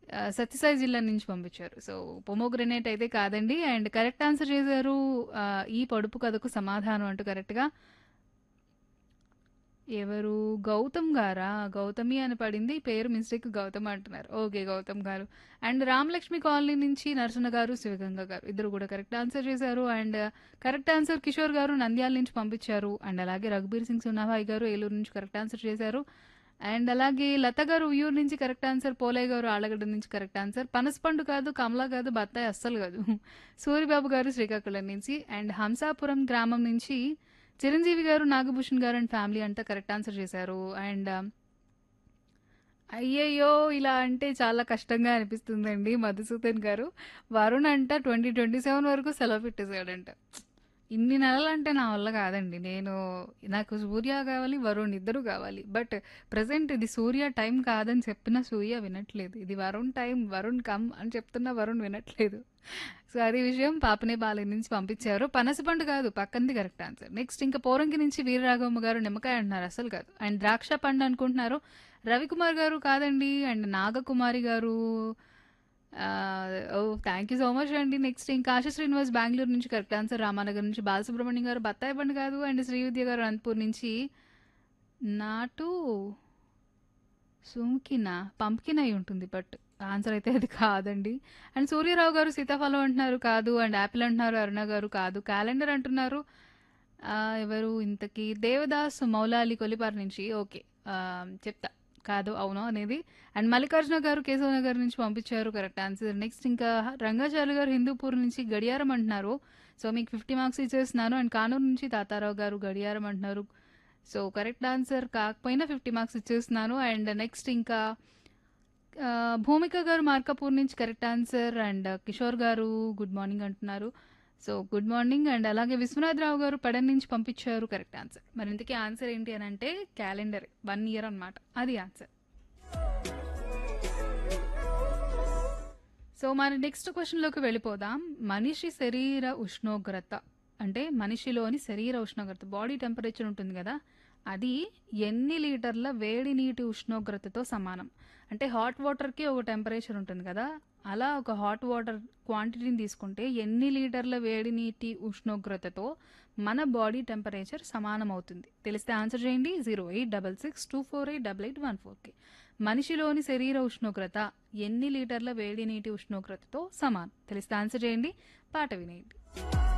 ఆహ్, సత్యసాయి జిల్లా నుంచి పంపించారు. సో, పొమోగ్రనేట్ అయితే కాదండి. అండ్ కరెక్ట్ ఆన్సర్ చేశారు. ఆహ్, ఈ పొడుపు కథకు సమాధానం అంటూ కరెక్ట్‌గా ఎవరు? గౌతమ్ గారా? గౌతమి అని పడింది. పేరు మిస్టేక్ గౌతమ్ అంటున్నారు. ఓకే. గౌతమ్ గారు. అండ్ రామలక్ష్మి కాలనీ నుంచి నరసన్న గారు, శివగంగ గారు ఇద్దరు కూడా కరెక్ట్ ఆన్సర్ చేశారు. And correct answer Kishore garu Nandyal నుంచి పంపించారు. అండ్ అలాగే రఘుబీర్ సింగ్ సునాభాయ్ గారు ఏలూరు నుంచి కరెక్ట్ ఆన్సర్ చేశారు. అండ్ అలాగే లత గారు ఉయ్యూరు నుంచి కరెక్ట్ ఆన్సర్. పోలయ్య గారు ఆళ్లగడ్డ నుంచి కరెక్ట్ ఆన్సర్. పనసపండు కాదు, కమల కాదు, బత్తాయి అస్సలు కాదు. సూరిబాబు గారు శ్రీకాకుళం నుంచి అండ్ హంసాపురం గ్రామం నుంచి చిరంజీవి గారు, నాగభూషణ్ గారు అండ్ ఫ్యామిలీ అంతా కరెక్ట్ ఆన్సర్ చేశారు. అండ్ అయ్యయ్యో! ఇలా అంటే చాలా కష్టంగా అనిపిస్తుందండి మధుసూదన్ గారు. వరుణ్ అంట 2027 వరకు సెలవు పెట్టేసాడంట. ఇన్ని నెలలంటే నా వల్ల కాదండి. నేను నాకు సూర్య కావాలి, వరుణ్ ఇద్దరు కావాలి. బట్ ప్రెజెంట్ ఇది సూర్య టైం కాదని చెప్పినా సూర్య వినట్లేదు. ఇది వరుణ్ టైం, వరుణ్ కమ్ అని చెప్తున్నా వరుణ్ వినట్లేదు. సో, అది విషయం. పాపనేపాలెం నుంచి పంపించారు. పనసపండు కాదు పక్కనది కరెక్ట్ ఆన్సర్. నెక్స్ట్ ఇంకా పోరంకి నుంచి వీరరాఘవమ్మ గారు నిమ్మకాయ అంటున్నారు. అస్సలు కాదు. అండ్ ద్రాక్ష పండు అనుకుంటున్నారు. రవికుమార్ గారు కాదండి. And Nagakumari garu ah, oh! Thank you so much అండి. నెక్స్ట్ ఇంకా ఆశా శ్రీనివాస్ బెంగుళూరు నుంచి కరెక్ట్ ఆన్సర్. రామానగర్ నుంచి బాలసుబ్రహ్మణ్యం గారు బత్తాయి పండు కాదు. అండ్ శ్రీవిద్య గారు అనంతపూర్ నుంచి నాటు సుంకినా? పంప్కిన్ అయి ఉంటుంది బట్ ఆన్సర్ అయితే అది కాదండి. అండ్ సూర్యారావు గారు సీతాఫలం అంటున్నారు. కాదు. అండ్ యాపిల్ అంటున్నారు. అరుణ గారు కాదు. క్యాలెండర్ అంటున్నారు. ఆహ్, ఎవరు ఇంతకీ దేవదాస్ మౌలాలి కొల్లిపారు నుంచి ఓకే. ఆహ్, చెప్తా. కాదు, అవునో అనేది. అండ్ మల్లికార్జున గారు కేశవనగర్ నుంచి పంపించారు. Correct answer. నెక్స్ట్ ఇంకా రంగాచార్య గారు హిందూపూర్ నుంచి గడియారం అంటున్నారు. సో, మీకు 50 మార్క్స్ ఇచ్చేస్తున్నాను. అండ్ కానూరు నుంచి తాతారావు గారు గడియారం అంటున్నారు. సో, కరెక్ట్ ఆన్సర్ కాకపోయినా 50 మార్క్స్ ఇచ్చేస్తున్నాను. అండ్ నెక్స్ట్ ఇంకా ఆహ్, భూమిక గారు మార్కాపూర్ నుంచి correct answer. And Kishore garu good morning అంటున్నారు. So, good morning. అండ్ అలాగే విశ్వనాథరావు గారు పెడన్ నుంచి పంపించారు. Correct answer. మరి ఇంతకీ ఆన్సర్ ఏంటి అని అంటే క్యాలెండర్ 1 ఇయర్ అనమాట. అది ఆన్సర్. సో, మన నెక్స్ట్ క్వెషన్‌లోకి వెళ్ళిపోదాం. మనిషి శరీర ఉష్ణోగ్రత అంటే మనిషిలోని శరీర ఉష్ణోగ్రత బాడీ టెంపరేచర్ ఉంటుంది కదా! అది ఎన్ని లీటర్ల వేడి నీటి ఉష్ణోగ్రతతో సమానం? అంటే హాట్ వాటర్‌కి ఒక టెంపరేచర్ ఉంటుంది కదా! అలా ఒక హాట్ వాటర్ క్వాంటిటీని తీసుకుంటే ఎన్ని లీటర్ల వేడి నీటి ఉష్ణోగ్రతతో మన బాడీ టెంపరేచర్ సమానమవుతుంది? తెలిస్తే ఆన్సర్ చేయండి. 08662488814కి. మనిషిలోని శరీర ఉష్ణోగ్రత ఎన్ని లీటర్ల వేడి నీటి ఉష్ణోగ్రతతో సమానం? తెలిస్తే ఆన్సర్ చేయండి. పాట వినేయండి.